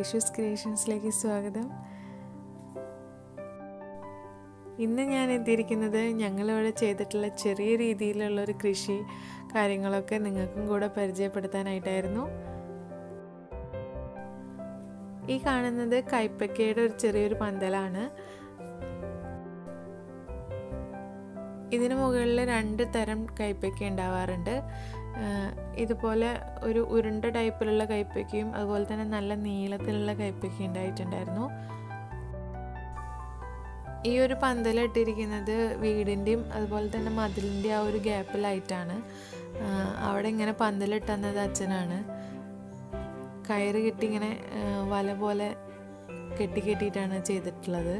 യേശുസ് ക്രിയേഷൻസിലേക്ക് സ്വാഗതം ഇന്ന് ഞാൻ എത്തിയിരിക്കുന്നത് ഞങ്ങളിവിടെ ചെയ്തിട്ടുള്ള ചെറിയ രീതിയിലുള്ള ഒരു കൃഷി കാര്യങ്ങളൊക്കെ നിങ്ങൾക്കും കൂടെ പരിചയപ്പെടുത്താനായിട്ടായിരുന്നു ഈ കാണുന്നത് കൈപ്പക്കയുടെ ഒരു ചെറിയൊരു പന്തലാണ് ഇതിന് മുകളിൽ രണ്ട് തരം കൈപ്പയ്ക്ക ഉണ്ടാവാറുണ്ട് ഇതുപോലെ ഒരു ഉരുണ്ട ടൈപ്പിലുള്ള കൈപ്പയ്ക്കയും അതുപോലെ തന്നെ നല്ല നീളത്തിലുള്ള കൈപ്പയ്ക്ക ഉണ്ടായിട്ടുണ്ടായിരുന്നു ഈ ഒരു പന്തലിട്ടിരിക്കുന്നത് വീടിൻ്റെയും അതുപോലെ തന്നെ മതിലിൻ്റെ ആ ഒരു ഗ്യാപ്പിലായിട്ടാണ് അവിടെ ഇങ്ങനെ പന്തലിട്ടുന്നത് അച്ഛനാണ് കയറ് കെട്ടി ഇങ്ങനെ വല പോലെ കെട്ടി കെട്ടിയിട്ടാണ് ചെയ്തിട്ടുള്ളത്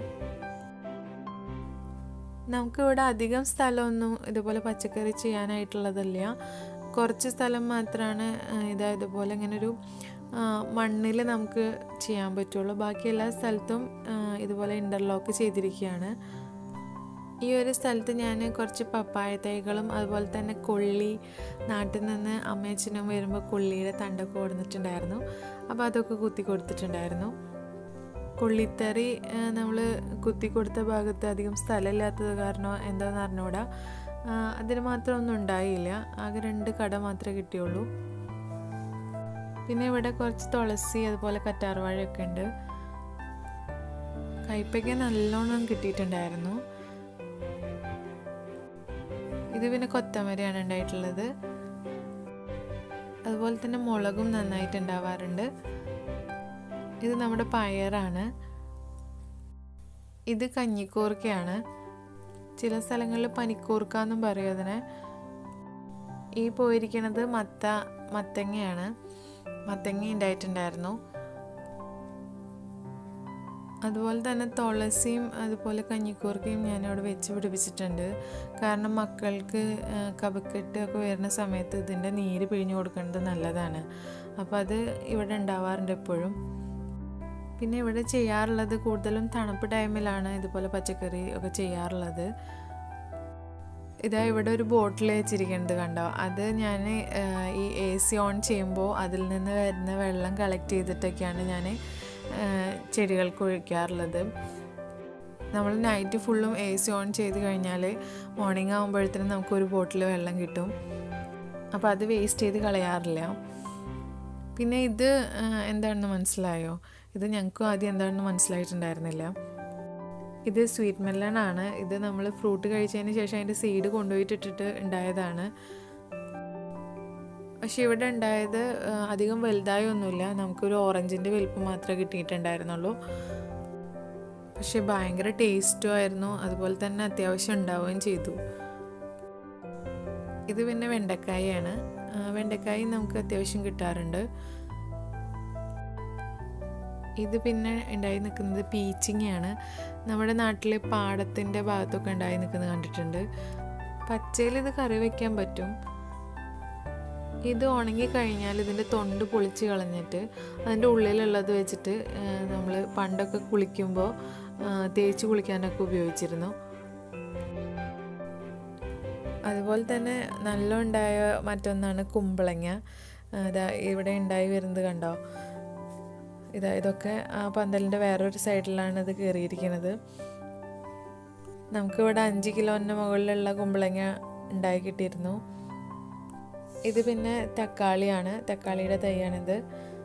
നമുക്കിവിടെ അധികം സ്ഥലമൊന്നും ഇതുപോലെ പച്ചക്കറി ചെയ്യാനായിട്ടുള്ളതല്ല കുറച്ച് സ്ഥലം മാത്രമാണ് ഇതാ ഇതുപോലെ ഇങ്ങനെ ഒരു മണ്ണിൽ നമുക്ക് ചെയ്യാൻ പറ്റുള്ളൂ ബാക്കി എല്ലാ സ്ഥലത്തും ഇതുപോലെ ഇൻ്റർലോക്ക് ചെയ്തിരിക്കുകയാണ് ഈ ഒരു സ്ഥലത്ത് ഞാൻ കുറച്ച് പപ്പായ തൈകളും അതുപോലെ തന്നെ കൊള്ളി നാട്ടിൽ നിന്ന് അമ്മയച്ചനും വരുമ്പോൾ കൊള്ളിയുടെ തണ്ടൊക്കെ കൊടുത്തിട്ടുണ്ടായിരുന്നു അപ്പോൾ അതൊക്കെ കുത്തി കൊടുത്തിട്ടുണ്ടായിരുന്നു കൊള്ളിത്തറി നമ്മൾ കുത്തി കൊടുത്ത ഭാഗത്ത് അധികം സ്ഥലമില്ലാത്തത് കാരണം എന്താണെന്ന് അറിഞ്ഞൂടാ അതിന് മാത്രം ഒന്നും ഉണ്ടായില്ല ആകെ രണ്ട് കട മാത്രമേ കിട്ടിയുള്ളൂ പിന്നെ ഇവിടെ കുറച്ച് തുളസി അതുപോലെ കറ്റാർവാഴയൊക്കെ ഉണ്ട് കയ്പയ്ക്ക നല്ലോണം കിട്ടിയിട്ടുണ്ടായിരുന്നു ഇത് പിന്നെ കൊത്തമരയാണ് ഉണ്ടായിട്ടുള്ളത് അതുപോലെ തന്നെ മുളകും നന്നായിട്ട് ഉണ്ടാവാറുണ്ട് ഇത് നമ്മുടെ പയറാണ് ഇത് കഞ്ഞിക്കൂർക്കയാണ് ചില സ്ഥലങ്ങളിൽ പനിക്കൂർക്ക എന്നും പറയും അതിനെ ഈ പോയിരിക്കുന്നത് മത്ത മത്തങ്ങയാണ് മത്തങ്ങ ഉണ്ടായിട്ടുണ്ടായിരുന്നു അതുപോലെ തന്നെ തുളസിയും അതുപോലെ കഞ്ഞിക്കൂർക്കയും ഞാനിവിടെ വെച്ച് പിടിപ്പിച്ചിട്ടുണ്ട് കാരണം മക്കൾക്ക് കപക്കെട്ട് ഒക്കെ വരുന്ന സമയത്ത് ഇതിൻ്റെ നീര് പിഴിഞ്ഞു കൊടുക്കുന്നത് നല്ലതാണ് അപ്പോൾ അത് ഇവിടെ ഉണ്ടാവാറുണ്ട് എപ്പോഴും പിന്നെ ഇവിടെ ചെയ്യാറുള്ളത് കൂടുതലും തണുപ്പ് ടൈമിലാണ് ഇതുപോലെ പച്ചക്കറി ഒക്കെ ചെയ്യാറുള്ളത് ഇതാ ഇവിടെ ഒരു ബോട്ടിൽ വെച്ചിരിക്കുന്നത് കണ്ടോ അത് ഞാൻ ഈ എ സി ഓൺ ചെയ്യുമ്പോൾ അതിൽ നിന്ന് വരുന്ന വെള്ളം കളക്ട് ചെയ്തിട്ടൊക്കെയാണ് ഞാൻ ചെടികൾക്ക് ഒഴിക്കാറുള്ളത് നമ്മൾ നൈറ്റ് ഫുള്ളും എ സി ഓൺ ചെയ്ത് കഴിഞ്ഞാൽ മോർണിംഗ് ആകുമ്പോഴത്തേനും നമുക്കൊരു ബോട്ടിൽ വെള്ളം കിട്ടും അപ്പോൾ അത് വേസ്റ്റ് ചെയ്ത് കളയാറില്ല പിന്നെ ഇത് എന്താണെന്ന് മനസ്സിലായോ ഇത് ഞങ്ങൾക്കും ആദ്യം എന്താണെന്ന് മനസ്സിലായിട്ടുണ്ടായിരുന്നില്ല ഇത് സ്വീറ്റ് മെല്ലൺ ആണ് ഇത് നമ്മൾ ഫ്രൂട്ട് കഴിച്ചതിന് ശേഷം അതിൻ്റെ സീഡ് കൊണ്ടുപോയിട്ടിട്ടിട്ട് ഉണ്ടായതാണ് പക്ഷെ ഇവിടെ ഉണ്ടായത് അധികം വലുതായി ഒന്നുമില്ല നമുക്കൊരു ഓറഞ്ചിൻ്റെ വലിപ്പം മാത്രമേ കിട്ടിയിട്ടുണ്ടായിരുന്നുള്ളൂ പക്ഷെ ഭയങ്കര ടേസ്റ്റും ആയിരുന്നു അതുപോലെ തന്നെ അത്യാവശ്യം ഉണ്ടാവുകയും ചെയ്തു ഇത് പിന്നെ വെണ്ടക്കായാണ് വെണ്ടക്കായ നമുക്ക് അത്യാവശ്യം കിട്ടാറുണ്ട് ഇത് പിന്നെ ഉണ്ടായി നിൽക്കുന്നത് പീച്ചിങ്ങയാണ് നമ്മുടെ നാട്ടിൽ പാടത്തിൻ്റെ ഭാഗത്തൊക്കെ ഉണ്ടായി നിൽക്കുന്നത് കണ്ടിട്ടുണ്ട് പച്ചയിൽ ഇത് കറി വയ്ക്കാൻ പറ്റും ഇത് ഉണങ്ങി കഴിഞ്ഞാൽ ഇതിൻ്റെ തൊണ്ട് പൊളിച്ച് കളഞ്ഞിട്ട് അതിൻ്റെ ഉള്ളിലുള്ളത് വെച്ചിട്ട് നമ്മൾ പണ്ടൊക്കെ കുളിക്കുമ്പോൾ തേച്ച് കുളിക്കാനൊക്കെ ഉപയോഗിച്ചിരുന്നു അതുപോലെ തന്നെ നല്ല ഉണ്ടായ മറ്റൊന്നാണ് കുമ്പളങ്ങ ഇതാ ഇവിടെ ഉണ്ടായി വരുന്നത് കണ്ടോ ഇതാ ഇതൊക്കെ ആ പന്തലിൻ്റെ വേറൊരു സൈഡിലാണ് ഇത് കയറിയിരിക്കുന്നത് നമുക്കിവിടെ അഞ്ച് കിലോൻ്റെ മുകളിലുള്ള കുമ്പളങ്ങ ഉണ്ടായി കിട്ടിയിരുന്നു ഇത് പിന്നെ തക്കാളിയാണ് തക്കാളിയുടെ തൈയാണിത്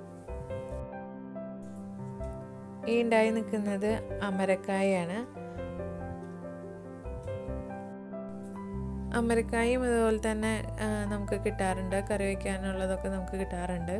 ഈ ഉണ്ടായി നിൽക്കുന്നത് അമരക്കായാണ് അമരക്കായും അതുപോലെ തന്നെ നമുക്ക് കിട്ടാറുണ്ട് കറി വയ്ക്കാനുള്ളതൊക്കെ നമുക്ക് കിട്ടാറുണ്ട്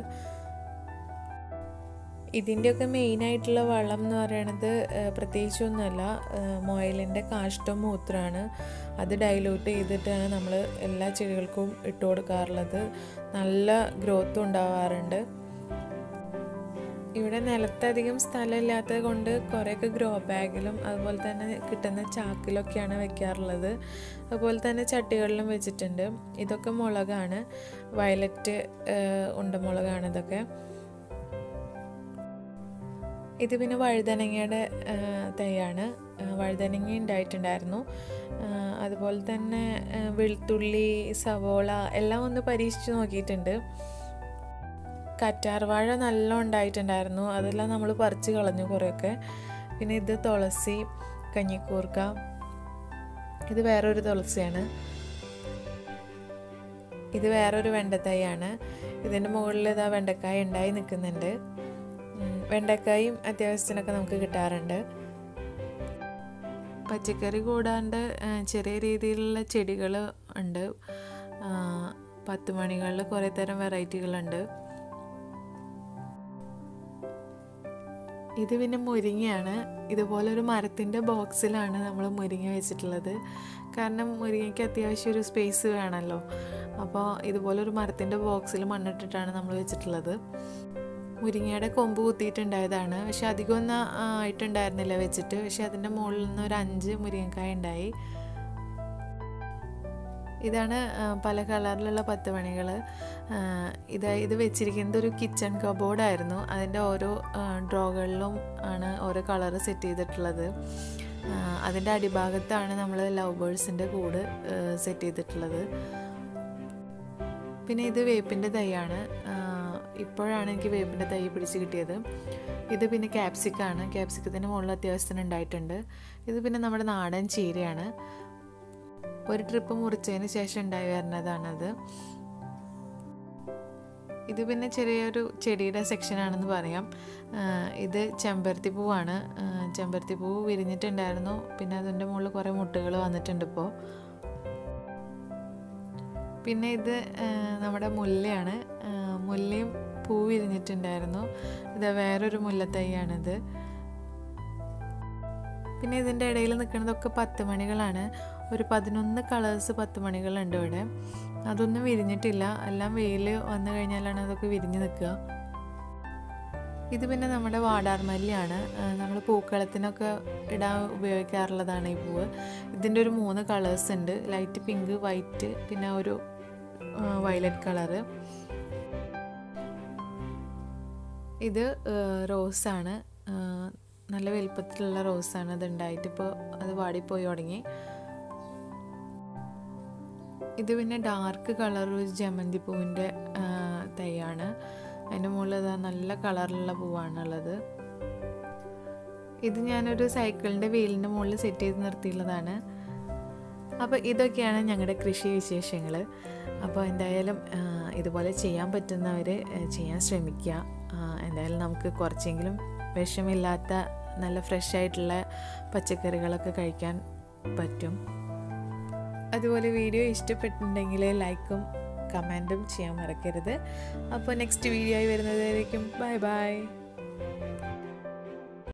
ഇതിൻ്റെയൊക്കെ മെയിനായിട്ടുള്ള വളം എന്ന് പറയുന്നത് പ്രത്യേകിച്ചൊന്നുമല്ല മൊയലിൻ്റെ കാഷ്ടം മൂത്രമാണ് അത് ഡൈലൂട്ട് ചെയ്തിട്ടാണ് നമ്മൾ എല്ലാ ചെടികൾക്കും ഇട്ട് കൊടുക്കാറുള്ളത് നല്ല ഗ്രോത്ത് ഉണ്ടാവാറുണ്ട് ഇവിടെ നിലത്തധികം സ്ഥലമില്ലാത്തത് കൊണ്ട് കുറേയൊക്കെ ഗ്രോ ബാഗിലും അതുപോലെ തന്നെ കിട്ടുന്ന ചാക്കിലൊക്കെയാണ് വെക്കാറുള്ളത് അതുപോലെ തന്നെ ചട്ടികളിലും വെച്ചിട്ടുണ്ട് ഇതൊക്കെ മുളകാണ് വയലറ്റ് ഉണ്ടമുളകാണ് ഇതൊക്കെ ഇത് പിന്നെ വഴുതനങ്ങയുടെ തൈയാണ് വഴുതനങ്ങ ഉണ്ടായിട്ടുണ്ടായിരുന്നു അതുപോലെ തന്നെ വെളുത്തുള്ളി സവോള എല്ലാം ഒന്ന് പരീക്ഷിച്ച് നോക്കിയിട്ടുണ്ട് കറ്റാർവാഴ നല്ല ഉണ്ടായിട്ടുണ്ടായിരുന്നു അതെല്ലാം നമ്മൾ പറിച്ച് കളഞ്ഞു കുറേയൊക്കെ പിന്നെ ഇത് തുളസി കഞ്ഞിക്കൂർക്ക ഇത് വേറൊരു തുളസിയാണ് ഇത് വേറൊരു വെണ്ടത്തൈയാണ് ഇതിൻ്റെ മുകളിൽ ഇതാ വെണ്ടക്കായ ഉണ്ടായി നിൽക്കുന്നുണ്ട് ഉം, വെണ്ടക്കായും അത്യാവശ്യത്തിനൊക്കെ നമുക്ക് കിട്ടാറുണ്ട് പച്ചക്കറി കൂടാണ്ട് ആ, ചെറിയ രീതിയിലുള്ള ചെടികൾ ഉണ്ട് ആ, പത്ത് മണികളിൽ കുറേ തരം വെറൈറ്റികളുണ്ട് ഇത് പിന്നെ മുരിങ്ങയാണ് ഇതുപോലെ ഒരു മരത്തിൻ്റെ ബോക്സിലാണ് നമ്മൾ മുരിങ്ങ വെച്ചിട്ടുള്ളത് കാരണം മുരിങ്ങയ്ക്ക് അത്യാവശ്യം ഒരു സ്പേസ് വേണമല്ലോ അപ്പോൾ ഇതുപോലെ ഒരു മരത്തിൻ്റെ ബോക്സിൽ മണ്ണിട്ടിട്ടാണ് നമ്മൾ വെച്ചിട്ടുള്ളത് മുരിങ്ങയുടെ കൊമ്പ് കുത്തിയിട്ടുണ്ടായതാണ് പക്ഷെ അധികമൊന്നും ആ, ആയിട്ടുണ്ടായിരുന്നില്ല വെച്ചിട്ട് പക്ഷെ അതിൻ്റെ മുകളിൽ നിന്ന് ഒരു അഞ്ച് മുരിങ്ങക്കായ ഉണ്ടായി ഇതാണ് ആ, പല കളറിലുള്ള പത്ത് മണികൾ ഇത് ഇത് വെച്ചിരിക്കുന്നത് ഒരു കിച്ചൺ കബോർഡായിരുന്നു അതിൻ്റെ ഓരോ ഡ്രോകളിലും ആണ് ഓരോ കളർ സെറ്റ് ചെയ്തിട്ടുള്ളത് ആ, അതിൻ്റെ അടിഭാഗത്താണ് നമ്മൾ ലവ് ബേഴ്സിൻ്റെ കൂട് സെറ്റ് ചെയ്തിട്ടുള്ളത് പിന്നെ ഇത് വേപ്പിൻ്റെ തൈയാണ് ആ, ഇപ്പോഴാണ് എനിക്ക് വേപ്പിൻ്റെ തൈ പിടിച്ച് കിട്ടിയത് ഇത് പിന്നെ ക്യാപ്സിക്കാണ് ക്യാപ്സിക്കത്തിൻ്റെ മുകളിൽ അത്യാവശ്യത്തിന് ഉണ്ടായിട്ടുണ്ട് ഇത് പിന്നെ നമ്മുടെ നാടൻ ചീരയാണ് ഒരു ട്രിപ്പ് മുറിച്ചതിന് ശേഷം ഉണ്ടായി വരുന്നതാണത് ഇത് പിന്നെ ചെറിയൊരു ചെടിയുടെ സെക്ഷനാണെന്ന് പറയാം ആ, ഇത് ചെമ്പരത്തി പൂവാണ് ആ, ചെമ്പരത്തി പൂവ് വിരിഞ്ഞിട്ടുണ്ടായിരുന്നു പിന്നെ അതിൻ്റെ മുകളിൽ കുറേ മുട്ടുകൾ വന്നിട്ടുണ്ട് ഇപ്പോൾ പിന്നെ ഇത് ആ, നമ്മുടെ മുല്ലയാണ് ആ, മുല്ലയും പൂ വിരിഞ്ഞിട്ടുണ്ടായിരുന്നു ഇത് വേറൊരു മുല്ലത്തൈയാണിത് പിന്നെ ഇതിൻ്റെ ഇടയിൽ നിൽക്കുന്നതൊക്കെ പത്ത് മണികളാണ് ഒരു പതിനൊന്ന് കളേഴ്സ് പത്ത് മണികളുണ്ട് ഇവിടെ അതൊന്നും വിരിഞ്ഞിട്ടില്ല എല്ലാം വെയിൽ വന്നു കഴിഞ്ഞാലാണ് അതൊക്കെ വിരിഞ്ഞ് നിൽക്കുക ഇത് പിന്നെ നമ്മുടെ വാടാർമല്ലിയാണ് നമ്മൾ പൂക്കളത്തിനൊക്കെ ഇടാൻ ഉപയോഗിക്കാറുള്ളതാണ് ഈ പൂവ് ഇതിൻ്റെ ഒരു മൂന്ന് കളേഴ്സ് ഉണ്ട് ലൈറ്റ് പിങ്ക് വൈറ്റ് പിന്നെ ഒരു വയലറ്റ് കളറ് ഇത് റോസാണ് നല്ല വലുപ്പത്തിലുള്ള റോസാണ് അത് ഉണ്ടായിട്ട് ഇപ്പോൾ അത് വാടിപ്പോയി തുടങ്ങി ഇത് പിന്നെ ഡാർക്ക് കളർ ഒരു ജമന്തി പൂവിൻ്റെ തൈയാണ് അതിൻ്റെ മുകളിൽ ഇതാ നല്ല കളറിലുള്ള പൂവാണുള്ളത് ഇത് ഞാനൊരു സൈക്കിളിൻ്റെ വീലിൻ്റെ മുകളിൽ സെറ്റ് ചെയ്ത് നിർത്തിയുള്ളതാണ് അപ്പോൾ ഇതൊക്കെയാണ് ഞങ്ങളുടെ കൃഷി വിശേഷങ്ങൾ അപ്പോൾ എന്തായാലും ആ, ഇതുപോലെ ചെയ്യാൻ പറ്റുന്നവർ ചെയ്യാൻ ശ്രമിക്കുക ആ, എന്തായാലും നമുക്ക് കുറച്ചെങ്കിലും വിഷമില്ലാത്ത നല്ല ഫ്രഷ് ആയിട്ടുള്ള പച്ചക്കറികളൊക്കെ കഴിക്കാൻ പറ്റും അതുപോലെ വീഡിയോ ഇഷ്ടപ്പെട്ടിട്ടുണ്ടെങ്കിൽ ലൈക്കും കമൻറ്റും ചെയ്യാൻ മറക്കരുത് അപ്പോൾ നെക്സ്റ്റ് വീഡിയോ ആയി വരുന്നതായിരിക്കും ബൈ ബൈ